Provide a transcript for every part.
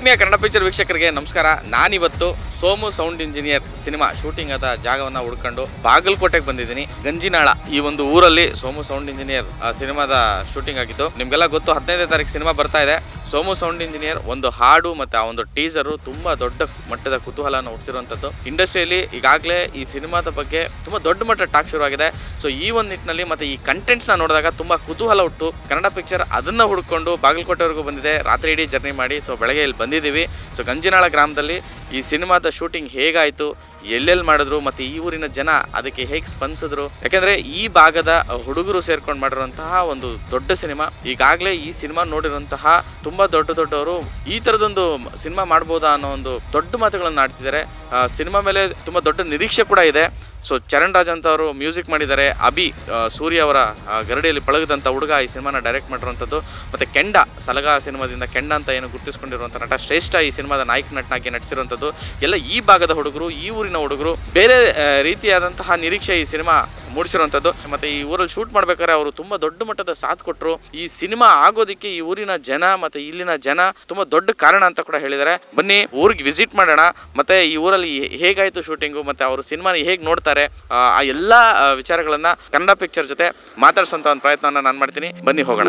ಆತ್ಮೀಯ ಕನ್ನಡ ಪಿಕ್ಚರ್ ವೀಕ್ಷಕರಿಗೆ ನಮಸ್ಕಾರ ನಾನಿವತ್ತು Somu sound engineer cinema shooting ಆದ ಜಾಗವನ್ನ ಹುಡ್ಕೊಂಡು ಬಾಗಲಕೋಟೆಗೆ ಬಂದಿದ್ದೀನಿ ಗಂಜಿನಾಳ ಈ ಒಂದು ಊರಲ್ಲಿ ಸೋಮು ಸೌಂಡ್ ಇಂಜಿನಿಯರ್ ಆ, ಸಿನಿಮಾದ ಶೂಟಿಂಗ್ ಆಗಿತ್ತು ನಿಮ್ಗೆಲ್ಲ ಗೊತ್ತು ಹದಿನೈದನೇ ತಾರೀಕು ಸಿನಿಮಾ ಬರ್ತಾ ಇದೆ ಸೋಮು ಸೌಂಡ್ ಇಂಜಿನಿಯರ್ ಒಂದು ಹಾಡು ಮತ್ತೆ ಆ ಒಂದು ಟೀಸರು ತುಂಬಾ ದೊಡ್ಡ ಮಟ್ಟದ ಕುತೂಹಲನ ಹುಟ್ಟಿಸಿರುವಂಥದ್ದು ಇಂಡಸ್ಟ್ರಿಯಲ್ಲಿ ಈಗಾಗಲೇ ಈ ಸಿನಿಮಾದ ಬಗ್ಗೆ ತುಂಬಾ ದೊಡ್ಡ ಮಟ್ಟ ಟಾಕ್ ಶುರುವಾಗಿದೆ ಸೊ ಈ ಒಂದು ನಿಟ್ಟಿನಲ್ಲಿ ಮತ್ತೆ ಈ ಕಂಟೆಂಟ್ಸ್ನ ನೋಡಿದಾಗ ತುಂಬಾ ಕುತೂಹಲ ಹುಟ್ಟು ಕನ್ನಡ ಪಿಕ್ಚರ್ ಅದನ್ನ ಹುಡ್ಕೊಂಡು ಬಾಗಲಕೋಟೆವರೆಗೂ ಬಂದಿದೆ ರಾತ್ರಿ ಇಡೀ ಜರ್ನಿ ಮಾಡಿ ಸೊ ಬೆಳಗ್ಗೆ ಇಲ್ಲಿ ಬಂದಿದ್ದೀವಿ ಸೊ ಗಂಜಿನಾಳ ಗ್ರಾಮದಲ್ಲಿ ಈ ಸಿನಿಮಾದ ಶೂಟಿಂಗ್ ಹೇಗಾಯಿತು ಎಲ್ಲೆಲ್ಲಿ ಮಾಡಿದ್ರು ಮತ್ತೆ ಈ ಊರಿನ ಜನ ಅದಕ್ಕೆ ಹೇಗೆ ಸ್ಪಂದಿಸಿದ್ರು ಯಾಕಂದ್ರೆ ಈ ಭಾಗದ ಹುಡುಗರು ಸೇರ್ಕೊಂಡು ಮಾಡಿರುವಂತಹ ಒಂದು ದೊಡ್ಡ ಸಿನಿಮಾ ಈಗಾಗಲೇ ಈ ಸಿನಿಮಾ ನೋಡಿರುವಂತಹ ತುಂಬಾ ದೊಡ್ಡ ದೊಡ್ಡವರು ಈ ತರದೊಂದು ಸಿನಿಮಾ ಮಾಡ್ಬೋದಾ ಅನ್ನೋ ಒಂದು ದೊಡ್ಡ ಮಾತುಗಳನ್ನು ಆಡ್ತಿದ್ದಾರೆ ಸಿನಿಮಾ ಮೇಲೆ ತುಂಬಾ ದೊಡ್ಡ ನಿರೀಕ್ಷೆ ಕೂಡ ಇದೆ ಸೊ ಚರಣ್ ರಾಜ್ ಅಂತ ಅವರು ಮ್ಯೂಸಿಕ್ ಮಾಡಿದ್ದಾರೆ ಅಭಿ ಆ, ಸೂರ್ಯ ಅವರ ಆ, ಗರಡಿಯಲ್ಲಿ ಪಳಗದಂಥ ಹುಡುಗ ಈ ಸಿನಿಮಾನ ಡೈರೆಕ್ಟ್ ಮಾಡಿರುವಂಥದ್ದು ಮತ್ತು ಕೆಂಡ ಸಲಗ ಸಿನಿಮಾದಿಂದ ಕೆಂಡ ಅಂತ ಏನು ಗುರುತಿಸ್ಕೊಂಡಿರುವಂಥ ನಟ ಶ್ರೇಷ್ಠ ಈ ಸಿನಿಮಾದ ನಾಯಕ ನಟನಾಗಿ ನಟಿಸಿರುವಂಥದ್ದು ಎಲ್ಲ ಈ ಭಾಗದ ಹುಡುಗರು ಈ ಊರಿನ ಹುಡುಗರು ಬೇರೆ ಆ, ರೀತಿಯಾದಂತಹ ನಿರೀಕ್ಷೆ ಈ ಸಿನಿಮಾ ಮೂಡಿಸಿರುವಂಥದ್ದು ಮತ್ತು ಈ ಊರಲ್ಲಿ ಶೂಟ್ ಮಾಡ್ಬೇಕಾದ್ರೆ ಅವರು ತುಂಬ ದೊಡ್ಡ ಮಟ್ಟದ ಸಾಥ್ ಕೊಟ್ಟರು ಈ ಸಿನಿಮಾ ಆಗೋದಕ್ಕೆ ಈ ಊರಿನ ಜನ ಮತ್ತು ಇಲ್ಲಿನ ಜನ ತುಂಬ ದೊಡ್ಡ ಕಾರಣ ಅಂತ ಕೂಡ ಹೇಳಿದ್ದಾರೆ ಬನ್ನಿ ಊರಿಗೆ ವಿಸಿಟ್ ಮಾಡೋಣ ಮತ್ತೆ ಈ ಊರಲ್ಲಿ ಹೇಗಾಯ್ತು ಶೂಟಿಂಗು ಮತ್ತೆ ಅವರು ಸಿನಿಮಾನ ಹೇಗೆ ನೋಡ್ತಾರೆ ಆ ಆ ಎಲ್ಲ ಆ, ವಿಚಾರಗಳನ್ನ ಕನ್ನಡ ಪಿಕ್ಚರ್ ಜೊತೆ ಮಾತಾಡ್ಸೋಂಥ ಒಂದು ಪ್ರಯತ್ನವನ್ನ ನಾನು ಮಾಡ್ತೀನಿ ಬನ್ನಿ ಹೋಗೋಣ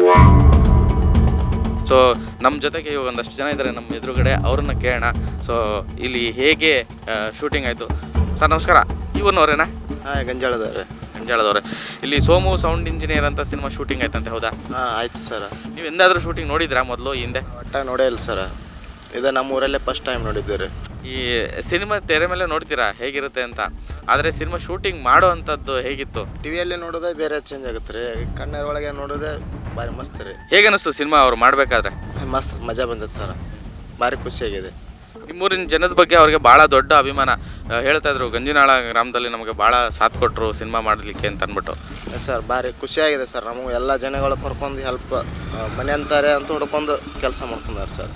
ಸೊ ನಮ್ಮ ಜೊತೆಗೆ ಇವಾಗ ಒಂದಷ್ಟು ಜನ ಇದ್ದಾರೆ ನಮ್ಮ ಎದುರುಗಡೆ ಅವ್ರನ್ನ ಕೇಳೋಣ ಸೊ ಇಲ್ಲಿ ಹೇಗೆ ಶೂಟಿಂಗ್ ಆಯಿತು ಸರ್ ನಮಸ್ಕಾರ ಇವನವರೇನಾ ಹಾಂ ಗಂಜಾಳದವ್ರೆ ಗಂಜಾಳದವ್ರೆ ಇಲ್ಲಿ ಸೋಮು ಸೌಂಡ್ ಇಂಜಿನಿಯರ್ ಅಂತ ಸಿನಿಮಾ ಶೂಟಿಂಗ್ ಆಯ್ತಂತೆ ಹೌದಾ ಹಾಂ ಆಯ್ತು ಸರ್ ನೀವು ಎಂದಾದ್ರೂ ಶೂಟಿಂಗ್ ನೋಡಿದ್ರಾ ಮೊದಲು ಹಿಂದೆ ಒಟ್ಟ ನೋಡೇ ಇಲ್ಲ ಸರ್ ಇದು ನಮ್ಮ ಊರಲ್ಲೇ ಫಸ್ಟ್ ಟೈಮ್ ನೋಡಿದ್ದೆ ರೀ ಈ ಸಿನಿಮಾ ತೆರೆ ಮೇಲೆ ನೋಡ್ತೀರಾ ಹೇಗಿರುತ್ತೆ ಅಂತ ಆದರೆ ಸಿನಿಮಾ ಶೂಟಿಂಗ್ ಮಾಡೋ ಅಂಥದ್ದು ಹೇಗಿತ್ತು ಟಿ ವಿಯಲ್ಲಿ ನೋಡೋದೇ ಬೇರೆ ಚೇಂಜ್ ಆಗುತ್ತೆ ರೀ ಕಣ್ಣರ ಒಳಗೆ ನೋಡೋದೇ ಭಾರಿ ಮಸ್ತ್ ರೀ ಹೇಗನ್ನಿಸ್ತು ಸಿನಿಮಾ ಅವ್ರು ಮಾಡಬೇಕಾದ್ರೆ ಮಸ್ತ್ ಮಜಾ ಬಂದೈತೆ ಸರ್ ಭಾರಿ ಖುಷಿಯಾಗಿದೆ ನಿಮ್ಮೂರಿನ ಜನದ ಬಗ್ಗೆ ಅವ್ರಿಗೆ ಭಾಳ ದೊಡ್ಡ ಅಭಿಮಾನ ಆ, ಹೇಳ್ತಾ ಇದ್ರು ಗಂಜಿನಾಳ ಗ್ರಾಮದಲ್ಲಿ ನಮಗೆ ಭಾಳ ಸಾಥ್ ಕೊಟ್ಟರು ಸಿನಿಮಾ ಮಾಡಲಿಕ್ಕೆ ಅಂತ ಅಂದ್ಬಿಟ್ಟು ಸರ್ ಭಾರಿ ಖುಷಿಯಾಗಿದೆ ಸರ್ ನಮಗೆ ಎಲ್ಲ ಜನಗಳು ಕರ್ಕೊಂಡು ಹೆಲ್ಪ್ ಮನೆ ಅಂತಾರೆ ಅಂತ ಹುಡ್ಕೊಂಡು ಕೆಲಸ ಮಾಡ್ಕೊಂಡಾರೆ ಸರ್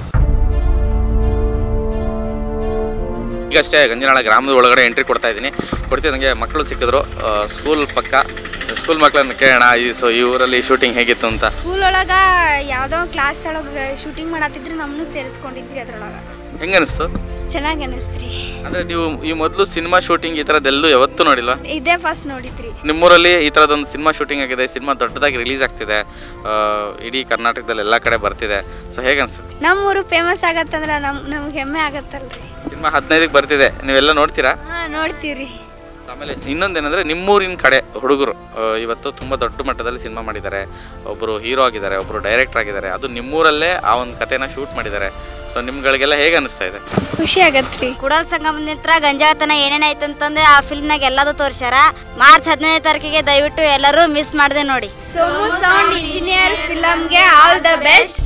ಈಗಷ್ಟೇ ಗಂಜಿನಾಳ ಗ್ರಾಮದ ಒಳಗಡೆ ಎಂಟ್ರಿ ಕೊಡ್ತಾ ಇದ್ದೀನಿ ಕೊಡ್ತಿದ್ದಂಗೆ ಮಕ್ಕಳು ಸಿಕ್ಕಿದ್ರು ಸ್ಕೂಲ್ ಪಕ್ಕ ಸ್ಕೂಲ್ ಮಕ್ಕಳನ್ನ ಕೇಳೋಣ ಈ ಸೊ ಈ ಊರಲ್ಲಿ ಶೂಟಿಂಗ್ ಹೇಗಿತ್ತು ಅಂತ ಸ್ಕೂಲ್ ಒಳಗ ಯಾವ್ದೋ ಕ್ಲಾಸ್ ಒಳಗೆ ಶೂಟಿಂಗ್ ಮಾಡತ್ತಿದ್ರು ನಮ್ಮನ್ನು ಸೇರಿಸ್ಕೊಂಡಿದ್ವಿ ಅದ್ರೊಳಗ ಹೆಂಗನಿಸ್ತು ಚೆನ್ನಾಗಿ ಅನಿಸ್ತ್ರಿ ಅಂದರೆ ನೀವು ಈ ಮೊದಲು ಸಿನಿಮಾ ಶೂಟಿಂಗ್ ಈ ಥರದ್ದೆಲ್ಲೂ ಯಾವತ್ತೂ ನೋಡಿಲ್ವಾ ಇದೇ ಫಸ್ಟ್ ನೋಡಿದ್ರಿ ನಿಮ್ಮೂರಲ್ಲಿ ಈ ಥರದೊಂದು ಸಿನಿಮಾ ಶೂಟಿಂಗ್ ಆಗಿದೆ ಸಿನಿಮಾ ದೊಡ್ಡದಾಗಿ ರಿಲೀಸ್ ಆಗ್ತಿದೆ ಆ, ಇಡೀ ಕರ್ನಾಟಕದಲ್ಲಿ ಎಲ್ಲ ಕಡೆ ಬರ್ತಿದೆ ಸೊ ಹೇಗೆ ಅನ್ಸುತ್ತೆ ನಮ್ಮ ಊರು ಫೇಮಸ್ ಆಗತ್ತಂದ್ರ ನಮ್ ನಮ್ಗೆ ಹೆಮ್ಮೆ ಆಗತ್ತಲ್ರಿ ಸಿನಿಮಾ ಹದಿನೈದಕ್ಕೆ ಬರ್ತಿದೆ ನೀವೆಲ್ಲ ನೋಡ್ತೀರಾ ಹಾ ನೋಡ್ತೀವ್ರಿ ಆಮೇಲೆ ಇನ್ನೊಂದೇನೆಂದರೆ ನಿಮ್ಮೂರಿನ ಕಡೆ ಹುಡುಗರು ಆ, ಇವತ್ತು ತುಂಬ ದೊಡ್ಡ ಮಟ್ಟದಲ್ಲಿ ಸಿನಿಮಾ ಮಾಡಿದ್ದಾರೆ ಒಬ್ಬರು ಹೀರೋ ಆಗಿದ್ದಾರೆ ಒಬ್ಬರು ಡೈರೆಕ್ಟರ್ ಆಗಿದ್ದಾರೆ ಅದು ನಿಮ್ಮೂರಲ್ಲೇ ಆ ಒಂದು ಕಥೆನ ಶೂಟ್ ಮಾಡಿದ್ದಾರೆ ಸೊ ನಿಮ್ಗಳಿಗೆಲ್ಲ ಹೇಗೆ ಅನಿಸ್ತಾ ಇದೆ ಖುಷಿ ಆಗತ್ರಿ ಕುಡಲ್ ಸಂಗಮದ ನಂತರ ಗಂಜಾತನ ಏನೇನಾಯ್ತು ಅಂತಂದ್ರೆ ಆ ಫಿಲ್ಮ್ನಾಗ ಎಲ್ಲದೂ ತೋರ್ಸ್ಯಾರ ಮಾರ್ಚ್ ಹದಿನೈದು ತಾರೀಕಿಗೆ ದಯವಿಟ್ಟು ಎಲ್ಲರೂ ಮಿಸ್ ಮಾಡದೆ ನೋಡಿ ಸೋಮು ಸೌಂಡ್ ಇಂಜಿನಿಯರ್ ಫಿಲಮ್ಗೆ all the best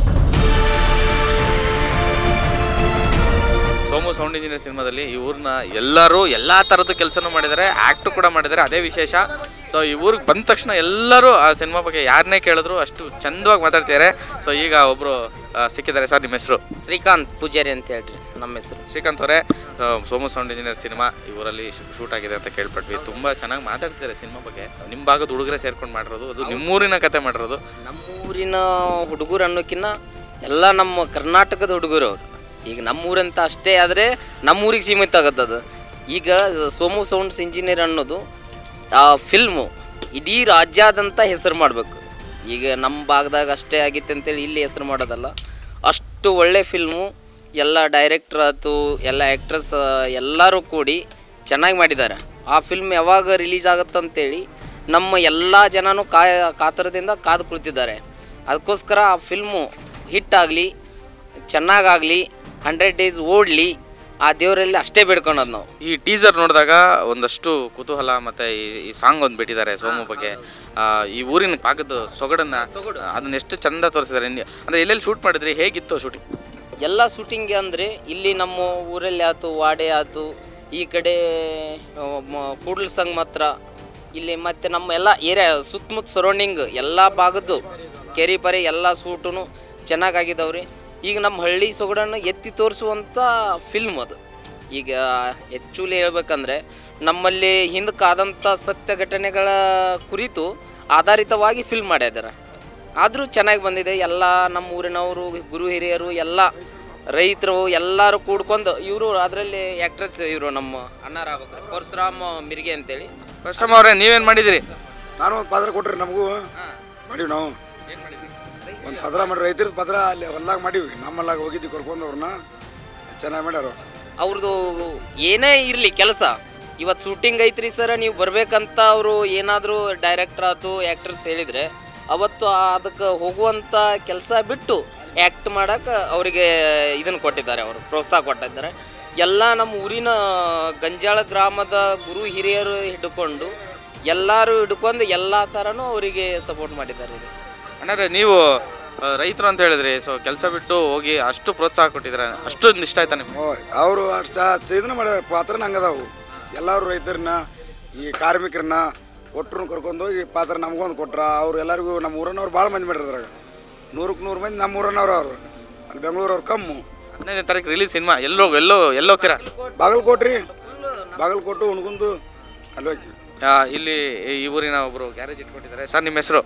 Somu sound engineer ಸಿನಿಮಾದಲ್ಲಿ ಈ ಊರಿನ ಎಲ್ಲರೂ ಎಲ್ಲ ಥರದ ಕೆಲಸನೂ ಮಾಡಿದ್ದಾರೆ ಆ್ಯಕ್ಟು ಕೂಡ ಮಾಡಿದ್ದಾರೆ ಅದೇ ವಿಶೇಷ ಸೊ ಈ ಊರಿಗೆ ಬಂದ ತಕ್ಷಣ ಎಲ್ಲರೂ ಆ ಸಿನಿಮಾ ಬಗ್ಗೆ ಯಾರನ್ನೇ ಕೇಳಿದ್ರು ಅಷ್ಟು ಚಂದವಾಗಿ ಮಾತಾಡ್ತಿದ್ದಾರೆ ಸೊ ಈಗ ಒಬ್ಬರು ಸಿಕ್ಕಿದ್ದಾರೆ ಸರ್ ನಿಮ್ಮ ಹೆಸರು ಶ್ರೀಕಾಂತ್ ಪೂಜಾರಿ ಅಂತ ಹೇಳ್ರಿ ನಮ್ಮ ಹೆಸರು ಶ್ರೀಕಾಂತ್ ಅವರೇ ಆ, ಸೋಮು ಸೌಂಡ್ ಇಂಜಿನಿಯರ್ ಸಿನಿಮಾ ಈ ಊರಲ್ಲಿ ಶೂಟ್ ಆಗಿದೆ ಅಂತ ಕೇಳ್ಪಟ್ವಿ ತುಂಬ ಚೆನ್ನಾಗಿ ಮಾತಾಡ್ತಿದ್ದಾರೆ ಸಿನಿಮಾ ಬಗ್ಗೆ ನಿಮ್ಮ ಭಾಗದ ಹುಡುಗರೇ ಸೇರ್ಕೊಂಡು ಮಾಡಿರೋದು ಅದು ನಿಮ್ಮೂರಿನ ಕತೆ ಮಾಡಿರೋದು ನಮ್ಮೂರಿನ ಹುಡುಗರು ಅನ್ನೋಕ್ಕಿಂತ ಎಲ್ಲ ನಮ್ಮ ಕರ್ನಾಟಕದ ಹುಡುಗರು ಅವ್ರು ಈಗ ನಮ್ಮೂರಂತ ಅಷ್ಟೇ ಆದರೆ ನಮ್ಮೂರಿಗೆ ಸೀಮಿತ ಆಗತ್ತದು ಈಗ ಸೋಮು ಸೌಂಡ್ಸ್ ಇಂಜಿನಿಯರ್ ಅನ್ನೋದು ಆ ಫಿಲ್ಮು ಇಡೀ ರಾಜ್ಯಾದಂತ ಹೆಸರು ಮಾಡಬೇಕು ಈಗ ನಮ್ಮ ಭಾಗದಾಗ ಅಷ್ಟೇ ಆಗಿತ್ತು ಅಂತೇಳಿ ಇಲ್ಲಿ ಹೆಸರು ಮಾಡೋದಲ್ಲ ಅಷ್ಟು ಒಳ್ಳೆ ಫಿಲ್ಮು ಎಲ್ಲ ಡೈರೆಕ್ಟ್ರ್ ಆಯ್ತು ಎಲ್ಲ ಆ್ಯಕ್ಟ್ರಸ್ ಎಲ್ಲರೂ ಕೂಡಿ ಚೆನ್ನಾಗಿ ಮಾಡಿದ್ದಾರೆ ಆ ಫಿಲ್ಮ್ ಯಾವಾಗ ರಿಲೀಸ್ ಆಗುತ್ತಂತೇಳಿ ನಮ್ಮ ಎಲ್ಲ ಜನನೂ ಕಾಯ ಕಾತರದಿಂದ ಕಾದು ಕುಳಿತಿದ್ದಾರೆ ಅದಕ್ಕೋಸ್ಕರ ಆ ಫಿಲ್ಮು ಹಿಟ್ ಆಗಲಿ ಚೆನ್ನಾಗಾಗಲಿ ಹಂಡ್ರೆಡ್ ಡೇಸ್ ಓಡಲಿ ಆ ದೇವರಲ್ಲಿ ಅಷ್ಟೇ ಬೇಡ್ಕೊಳೋದು ನಾವು ಈ ಟೀಸರ್ ನೋಡಿದಾಗ ಒಂದಷ್ಟು ಕುತೂಹಲ ಮತ್ತೆ ಈ ಈ ಸಾಂಗ್ ಒಂದು ಬಿಟ್ಟಿದ್ದಾರೆ ಸೋಮು ಬಗ್ಗೆ ಆ, ಈ ಊರಿನ ಪಾಕದ ಸೊಗಡನ್ನ ಅದನ್ನ ಎಷ್ಟು ಚಂದ ತೋರಿಸಿದ್ದಾರೆ ಇನ್ನು- ಅಂದ್ರೆ ಎಲ್ಲೆಲ್ಲಿ ಶೂಟ್ ಮಾಡಿದ್ರಿ ಹೇಗಿತ್ತು ಶೂಟಿಂಗ್ ಎಲ್ಲ ಶೂಟಿಂಗ್ ಅಂದರೆ ಇಲ್ಲಿ ನಮ್ಮ ಊರಲ್ಲಿ ಆಯ್ತು ವಾಡೆ ಆಯ್ತು ಈ ಕಡೆ ಆ, ಮ- ಕೂಡ್ಲ ಸಂಘ ಮಾತ್ರ ಇಲ್ಲಿ ಮತ್ತು ನಮ್ಮ ಎಲ್ಲ ಏರಿಯಾ ಸುತ್ತಮುತ್ತ ಸರೌಂಡಿಂಗ್ ಎಲ್ಲ ಭಾಗದ್ದು ಕೆರೆ ಪರೆ ಎಲ್ಲ ಸೂಟು ಚೆನ್ನಾಗಾಗಿದ್ದಾವ್ರಿ ಈಗ ನಮ್ಮ ಹಳ್ಳಿ ಸೊಗಡನ್ನು ಎತ್ತಿ ತೋರಿಸುವಂಥ ಫಿಲ್ಮ್ ಅದು ಈಗ ಆ್ಯಕ್ಚುಲಿ ಹೇಳ್ಬೇಕಂದ್ರೆ ನಮ್ಮಲ್ಲಿ ಹಿಂದಕ್ಕಾದಂಥ ಸತ್ಯ ಘಟನೆಗಳ ಕುರಿತು ಆಧಾರಿತವಾಗಿ ಫಿಲ್ಮ್ ಮಾಡಿದ್ದಾರೆ ಆದರೂ ಚೆನ್ನಾಗಿ ಬಂದಿದೆ ಎಲ್ಲ ನಮ್ಮ ಊರಿನವರು ಗುರು ಹಿರಿಯರು ಎಲ್ಲ ರೈತರು ಎಲ್ಲರೂ ಕೂಡ್ಕೊಂಡು ಇವರು ಅದರಲ್ಲಿ ಆ್ಯಕ್ಟ್ರೆಸ್ ಇವರು ನಮ್ಮ ಅಣ್ಣಾರಾಗ್ಬೇಕು ಪರಶುರಾಮ್ ಮಿರ್ಗೆ ಅಂತೇಳಿ ಪರಶುರಾಮ್ ಅವರೇ ನೀವೇನು ಮಾಡಿದಿರಿ ನಾನು ಒಂದು ಪದ್ರ ಕೊಟ್ರಿ ನಮಗೂ ಮಾಡೀವಿ ನಾವು ಒಂದು ಪದ್ರ ಮಾಡಿ ರೈತರ ಪದ್ರ ಅಲ್ಲಿ ಹೊಲ್ದಾಗ ಮಾಡೀವಿ ನಮ್ಮಲ್ಲಾಗ ಹೋಗಿದ್ವಿ ಕರ್ಕೊಂಡು ಅವ್ರನ್ನ ಚೆನ್ನಾಗಿ ಮಾಡ್ಯಾರ ಅವ್ರದ್ದು ಏನೇ ಇರಲಿ ಕೆಲಸ ಇವತ್ತು ಶೂಟಿಂಗ್ ಐತ್ರಿ ಸರ್ ನೀವು ಬರ್ಬೇಕಂತ ಅವರು ಏನಾದರೂ ಡೈರೆಕ್ಟರ್ ಆಯ್ತು ಆ್ಯಕ್ಟರ್ಸ್ ಹೇಳಿದರೆ ಅವತ್ತು ಅದಕ್ಕೆ ಹೋಗುವಂಥ ಕೆಲಸ ಬಿಟ್ಟು ಆ್ಯಕ್ಟ್ ಮಾಡೋಕೆ ಅವರಿಗೆ ಇದನ್ನು ಕೊಟ್ಟಿದ್ದಾರೆ ಅವರು ಪ್ರೋತ್ಸಾಹ ಕೊಟ್ಟಿದ್ದಾರೆ ಎಲ್ಲ ನಮ್ಮ ಊರಿನ ಗಂಜಾಳ ಗ್ರಾಮದ ಗುರು ಹಿರಿಯರು ಹಿಡ್ಕೊಂಡು ಎಲ್ಲರೂ ಹಿಡ್ಕೊಂಡು ಎಲ್ಲ ಥರನೂ ಅವರಿಗೆ ಸಪೋರ್ಟ್ ಮಾಡಿದ್ದಾರೆ ಇದು ಅಣ್ಣಾರೆ ನೀವು ಆ, ರೈತರು ಅಂತ ಹೇಳಿದ್ರಿ ಸೊ ಕೆಲಸ ಬಿಟ್ಟು ಹೋಗಿ ಅಷ್ಟು ಪ್ರೋತ್ಸಾಹ ಕೊಟ್ಟಿದ್ದಾರೆ ಅಷ್ಟೊಂದು ಇಷ್ಟ ಆಯ್ತಾ ನಿಮ್ಗೆ ಅವರು ಅಷ್ಟು ಇದನ್ನ ಮಾಡ್ಯಾರ ಪಾತ್ರ ಹಂಗದಾವು ಎಲ್ಲರೂ ರೈತರನ್ನ ಈ ಕಾರ್ಮಿಕರನ್ನ ಒಟ್ಟರು ಕರ್ಕೊಂಡು ಹೋಗಿ ಪಾತ್ರ ನಮಗೊಂದು ಕೊಟ್ರ ಅವ್ರು ಎಲ್ಲರಿಗೂ ನಮ್ಮ ಊರನ್ನವ್ರು ಭಾಳ ಮಂದಿ ಮಾಡ್ಯಾರ ಅದ್ರಾಗ ನೂರಕ್ಕೆ ನೂರು ಮಂದಿ ನಮ್ಮ ಊರನ್ನವ್ರು ಅವರು ಅಲ್ಲಿ ಬೆಂಗಳೂರವ್ರು ಕಮ್ಮು ಹದಿನೈದನೇ ತಾರೀಕು ರಿಲೀಸ್ ಸಿನಿಮಾ ಎಲ್ಲೋ ಎಲ್ಲೋ ಎಲ್ಲೋ ಹೋಗ್ತೀರಾ ಬಾಗಲಕೋಟ್ರಿ ಬಾಗಲಕೋಟು ಉಣ್ಗುಂದು ಅಲ್ಲಿ ಹೋಗಿ ಆ, ಇಲ್ಲಿ ಈ ಊರಿನ ಒಬ್ಬರು ಗ್ಯಾರೇಜ್ ಇಟ್ಕೊಂಡಿದ್ದಾರೆ ಸರ್ ನಿಮ್ಮ ಹೆಸರು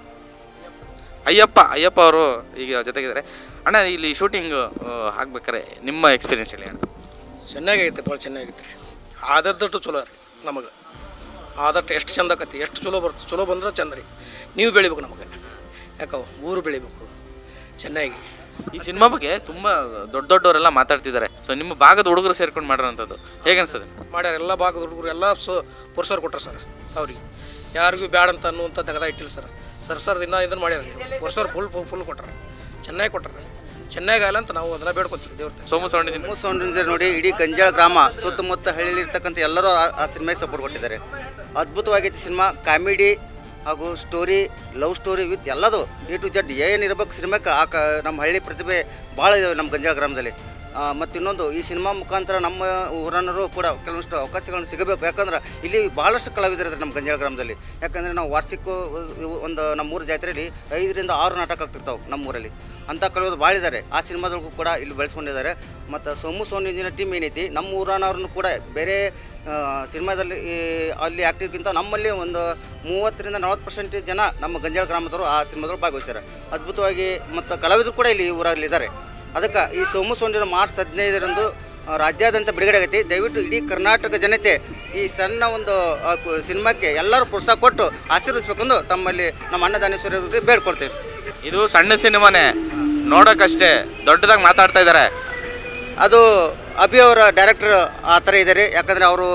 ಅಯ್ಯಪ್ಪ ಅಯ್ಯಪ್ಪ ಅವರು ಈಗ ಜೊತೆಗಿದ್ದಾರೆ ಅಣ್ಣ ಇಲ್ಲಿ ಶೂಟಿಂಗ್ ಆಗ್ಬೇಕಾರೆ ನಿಮ್ಮ ಎಕ್ಸ್ಪೀರಿಯನ್ಸ್ ಹೇಳಿ ಅಣ್ಣ ಚೆನ್ನಾಗೈತೆ ಭಾಳ ಚೆನ್ನಾಗೈತೆ ರೀ ಆದಷ್ಟು ಚಲೋ ರೀ ನಮಗೆ ಆದಷ್ಟು ಎಷ್ಟು ಚಂದ ಆಕತಿ ಎಷ್ಟು ಚಲೋ ಬರುತ್ತೆ ಚಲೋ ಬಂದ್ರೆ ಚಂದ ರೀ ನೀವು ಬೆಳಿಬೇಕು ನಮಗೆ ಯಾಕವ ಊರು ಬೆಳಿಬೇಕು ಚೆನ್ನಾಗಿ ಈ ಸಿನಿಮಾ ಬಗ್ಗೆ ತುಂಬ ದೊಡ್ಡ ದೊಡ್ಡವರೆಲ್ಲ ಮಾತಾಡ್ತಿದ್ದಾರೆ ಸೊ ನಿಮ್ಮ ಭಾಗದ ಹುಡುಗರು ಸೇರ್ಕೊಂಡು ಮಾಡಿರೋಂಥದ್ದು ಹೇಗೆ ಅನ್ಸ್ತದೆ ಮಾಡ್ಯಾರ ಎಲ್ಲ ಭಾಗದ ಹುಡುಗರು ಎಲ್ಲ ಸೊ ಪುರುಷರು ಕೊಟ್ಟಾರ ಸರ್ ಅವ್ರಿಗೆ ಯಾರಿಗೂ ಬ್ಯಾಡ ಅಂತ ಅನ್ನುವಂಥ ತೆಗೆದ ಇಟ್ಟಿಲ್ಲ ಸರ್ ಸರ್ ಸರ್ ದಿನ ಇದನ್ನು ಮಾಡ್ಯಾರ ಪುರುಷರು ಫುಲ್ ಫುಲ್ ಕೊಟ್ಟಾರ ಚೆನ್ನಾಗಿ ಕೊಟ್ಟಾರ ಚೆನ್ನಾಗಿ ಆಗಲ್ಲ ಅಂತ ನಾವು ಅದನ್ನ ಬೇಡ್ಕೊತೀವಿ ದೇವ್ರ ಹತ್ರ. ಸೋಮು ಸೌಂಡ್ ಇಂಜಿನ್ ಮೂರು ಸೌಂಡ್ ಇಂಜಿನಿಯರ್ ನೋಡಿ ಇಡೀ ಗಂಜಾಳ ಗ್ರಾಮ ಸುತ್ತಮುತ್ತ ಹಳ್ಳಿಲಿರ್ತಕ್ಕಂಥ ಎಲ್ಲರೂ ಆ- ಆ ಸಿನಿಮಾಗೆ ಸಪೋರ್ಟ್ ಕೊಟ್ಟಿದ್ದಾರೆ ಅದ್ಭುತವಾಗೈತಿ ಸಿನಿಮಾ ಕಾಮಿಡಿ ಹಾಗೂ ಸ್ಟೋರಿ ಲವ್ ಸ್ಟೋರಿ ವಿತ್ ಎಲ್ಲದು ಎ ಟು ಜಡ್ ಏನಿರ್ಬೇಕು ಸಿನಿಮಾಕ್ಕೆ ಆ ಕ ನಮ್ಮ ಹಳ್ಳಿ ಪ್ರತಿಭೆ ಭಾಳ ಇದಾವೆ ನಮ್ಮ ಗಂಜಾಳ ಗ್ರಾಮದಲ್ಲಿ ಮತ್ತು ಇನ್ನೊಂದು ಈ ಸಿನಿಮಾ ಮುಖಾಂತರ ನಮ್ಮ ಊರನ್ನರು ಕೂಡ ಕೆಲವೊಂದಿಷ್ಟು ಅವಕಾಶಗಳನ್ನು ಸಿಗಬೇಕು ಯಾಕಂದ್ರೆ ಇಲ್ಲಿ ಭಾಳಷ್ಟು ಕಲಾವಿದರಿದ್ದಾರೆ ನಮ್ಮ ಗಂಜಾಳ ಗ್ರಾಮದಲ್ಲಿ ಯಾಕಂದರೆ ನಾವು ವಾರ್ಷಿಕ ಇವು ಒಂದು ನಮ್ಮೂರ ಜಾತ್ರೆಯಲ್ಲಿ ಐದರಿಂದ ಆರು ನಾಟಕ ಆಗ್ತಿರ್ತಾವೆ ನಮ್ಮೂರಲ್ಲಿ ಅಂಥ ಕಲಾವಿದರು ಭಾಳ ಇದ್ದಾರೆ ಆ ಸಿನಿಮಾದೊಳಗೂ ಕೂಡ ಇಲ್ಲಿ ಬೆಳೆಸ್ಕೊಂಡಿದ್ದಾರೆ ಮತ್ತು ಸೋಮು ಸೋನಿ ಇಂಜಿನ ಟೀಮ್ ಏನೈತಿ ನಮ್ಮ ಊರನವ್ರನ್ನು ಕೂಡ ಬೇರೆ ಆ, ಸಿನಿಮಾದಲ್ಲಿ ಈ ಅಲ್ಲಿ ಆ್ಯಕ್ಟಿವ್ಗಿಂತ ನಮ್ಮಲ್ಲಿ ಒಂದು ಮೂವತ್ತರಿಂದ ನಲವತ್ತು ಪರ್ಸೆಂಟ್ ಜನ ನಮ್ಮ ಗಂಜಾಳ ಗ್ರಾಮದವರು ಆ ಸಿನಿಮಾದಲ್ಲಿ ಭಾಗವಹಿಸ್ಯಾರ ಅದ್ಭುತವಾಗಿ ಮತ್ತು ಕಲಾವಿದರು ಕೂಡ ಇಲ್ಲಿ ಊರಲ್ಲಿ ಇದ್ದಾರೆ ಅದಕ್ಕೆ ಈ ಸೋಮು ಸೋಂಡಿನ ಮಾರ್ಚ್ ಹದಿನೈದರಂದು ಆ, ರಾಜ್ಯಾದ್ಯಂತ ಬಿಡುಗಡೆ ಆಗೈತಿ ದಯವಿಟ್ಟು ಇಡೀ ಕರ್ನಾಟಕ ಜನತೆ ಈ ಸಣ್ಣ ಒಂದು ಆ, ಕು- ಸಿನಿಮಾಕ್ಕೆ ಎಲ್ಲರೂ ಪ್ರೋತ್ಸಾಹ ಕೊಟ್ಟು ಆಶೀರ್ವದಿಸ್ಬೇಕೆಂದು ತಮ್ಮಲ್ಲಿ ನಮ್ಮ ಅನ್ನದಾನೇಶ್ವರರಿಗೆ ಬೇಡ್ಕೊಳ್ತೇವೆ ಇದು ಸಣ್ಣ ಸಿನಿಮಾನೇ ನೋಡೋಕ್ಕಷ್ಟೇ ದೊಡ್ಡದಾಗಿ ಮಾತಾಡ್ತಾ ಇದ್ದಾರೆ ಅದು ಅಭಿ ಅವರ ಡೈರೆಕ್ಟರ್ ಆ ಥರ ಇದ್ದಾರೆ ಯಾಕಂದರೆ ಅವರು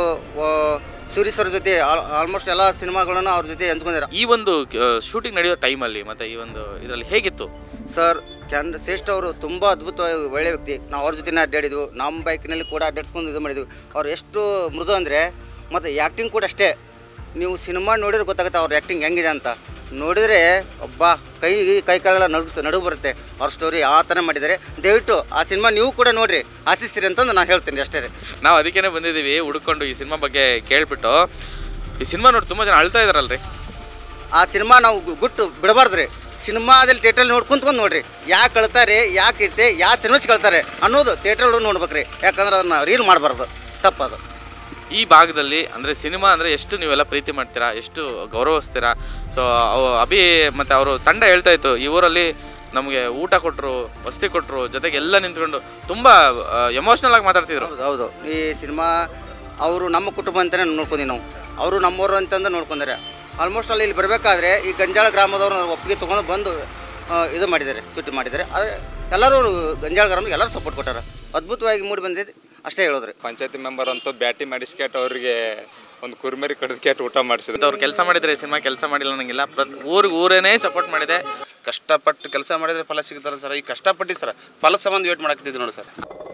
ಸೂರಿ ಸರ್ ಜೊತೆ ಆಲ್ಮೋಸ್ಟ್ ಎಲ್ಲ ಸಿನಿಮಾಗಳನ್ನು ಅವ್ರ ಜೊತೆ ಹಂಚ್ಕೊಂಡಿದ್ದಾರೆ ಈ ಒಂದು ಶೂಟಿಂಗ್ ನಡೆಯೋ ಟೈಮಲ್ಲಿ ಮತ್ತೆ ಈ ಒಂದು ಇದರಲ್ಲಿ ಹೇಗಿತ್ತು ಸರ್ ಕ್ಯಾನ್ ಶ್ರೇಷ್ಠ ಅವರು ತುಂಬ ಅದ್ಭುತವಾಗಿ ಒಳ್ಳೆ ವ್ಯಕ್ತಿ ನಾವು ಅವ್ರ ಜೊತೆನೇ ಅಡ್ಡಾಡಿದ್ವು ನಮ್ಮ ಬೈಕ್ನಲ್ಲಿ ಕೂಡ ಅಡ್ಡಾಡ್ಸ್ಕೊಂಡು ಇದು ಮಾಡಿದ್ವಿ ಅವ್ರು ಎಷ್ಟು ಮೃದು ಅಂದರೆ ಮತ್ತು ಆ್ಯಕ್ಟಿಂಗ್ ಕೂಡ ಅಷ್ಟೇ ನೀವು ಸಿನಿಮಾ ನೋಡಿದ್ರೆ ಗೊತ್ತಾಗುತ್ತೆ ಅವ್ರ ಆ್ಯಕ್ಟಿಂಗ್ ಹೆಂಗಿದೆ ಅಂತ ನೋಡಿದರೆ ಒಬ್ಬ ಕೈ ಕೈ ಕಾಲೆಲ್ಲ ನಡು ನಡುವು ಬರುತ್ತೆ ಅವ್ರ ಸ್ಟೋರಿ ಆ ಥರ ಮಾಡಿದ್ದಾರೆ ದಯವಿಟ್ಟು ಆ ಸಿನಿಮಾ ನೀವು ಕೂಡ ನೋಡಿರಿ ಆಶಿಸ್ತೀರಿ ಅಂತಂದು ನಾನು ಹೇಳ್ತೀನಿ ಅಷ್ಟೇ ರೀ ನಾವು ಅದಕ್ಕೇ ಬಂದಿದ್ದೀವಿ ಹುಡ್ಕೊಂಡು ಈ ಸಿನಿಮಾ ಬಗ್ಗೆ ಕೇಳ್ಬಿಟ್ಟು ಈ ಸಿನಿಮಾ ನೋಡಿ ತುಂಬ ಜನ ಅಳ್ತಾ ಇದಾರಲ್ರಿ ಆ ಸಿನಿಮಾ ನಾವು ಗು- ಗುಟ್ಟು ಬಿಡಬಾರ್ದು ರೀ ಸಿನಿಮಾದಲ್ಲಿ ಥಿಯೇಟ್ರಲ್ಲಿ ನೋಡಿ ಕುಂತ್ಕೊಂಡು ನೋಡ್ರಿ ಯಾಕೆ ಕಳ್ತಾರೆ ಯಾಕೆ ಇರುತ್ತೆ ಯಾವ ಸಿನಿಮಾಸ್ ಕಳ್ತಾರೆ ಅನ್ನೋದು ಥಿಯೇಟ್ರಲ್ಲಿ ನೋಡ್ಬೇಕ್ರಿ ಯಾಕಂದ್ರೆ ಅದನ್ನ ರೀಲ್ ಮಾಡಬಾರ್ದು ತಪ್ಪದು ಈ ಭಾಗದಲ್ಲಿ ಅಂದರೆ ಸಿನಿಮಾ ಅಂದರೆ ಎಷ್ಟು ನೀವೆಲ್ಲ ಪ್ರೀತಿ ಮಾಡ್ತೀರಾ ಎಷ್ಟು ಗೌರವಿಸ್ತೀರಾ ಸೊ ಅವು ಅಭಿ ಮತ್ತು ಅವರು ತಂಡ ಹೇಳ್ತಾ ಇತ್ತು ಈ ಊರಲ್ಲಿ ನಮಗೆ ಊಟ ಕೊಟ್ಟರು ವಸತಿ ಕೊಟ್ಟರು ಜೊತೆಗೆ ಎಲ್ಲ ನಿಂತ್ಕೊಂಡು ತುಂಬ ಎಮೋಷ್ನಲ್ ಆಗಿ ಮಾತಾಡ್ತಿದ್ರು ಹೌದು ಹೌದು ಈ ಸಿನಿಮಾ ಅವರು ನಮ್ಮ ಕುಟುಂಬ ಅಂತಲೇ ನೋಡ್ಕೊಂಡಿ ನಾವು ಅವರು ನಮ್ಮವರು ಅಂತಂದು ನೋಡ್ಕೊಂಡಾರೆ ಆಲ್ಮೋಸ್ಟ್ ಅಲ್ಲಿ ಇಲ್ಲಿ ಬರಬೇಕಾದ್ರೆ ಈ ಗಂಜಾಳ ಗ್ರಾಮದವರು ಒಪ್ಪಿಗೆ ತೊಗೊಂಡು ಬಂದು ಆ, ಇದು ಮಾಡಿದ್ದಾರೆ ಶೂಟಿಂಗ್ ಮಾಡಿದ್ದಾರೆ ಆದರೆ ಎಲ್ಲರೂ ಗಂಜಾಳ ಗ್ರಾಮಕ್ಕೆ ಎಲ್ಲರೂ ಸಪೋರ್ಟ್ ಕೊಟ್ಟಾರ ಅದ್ಭುತವಾಗಿ ಮೂಡಿ ಬಂದಿದೆ ಅಷ್ಟೇ ಹೇಳೋದ್ರಿ ಪಂಚಾಯತಿ ಮೆಂಬರ್ ಅಂತೂ ಬ್ಯಾಟಿ ಮಾಡಿಸ್ಕೆಟ್ ಅವರಿಗೆ ಒಂದು ಕುರ್ಮರಿ ಕಡ್ದ್ಕೆಟ್ ಊಟ ಮಾಡಿಸಿದ್ರು ಅವ್ರು ಕೆಲಸ ಮಾಡಿದ್ರೆ ಸಿನಿಮಾ ಕೆಲಸ ಮಾಡಿಲ್ಲ ನನಗಿಲ್ಲ ಪ್ರತಿ ಊರಿಗೆ ಊರೇನೇ ಸಪೋರ್ಟ್ ಮಾಡಿದೆ ಕಷ್ಟಪಟ್ಟು ಕೆಲಸ ಮಾಡಿದ್ರೆ ಫಲ ಸಿಗ್ತಾರೆ ಸರ್ ಈ ಕಷ್ಟಪಟ್ಟು ಸರ್ ಫಲ ಸಂಬಂಧ ವೇಟ್ ಮಾಡಾಕತ್ತಿದ್ವಿ ನೋಡಿ ಸರ್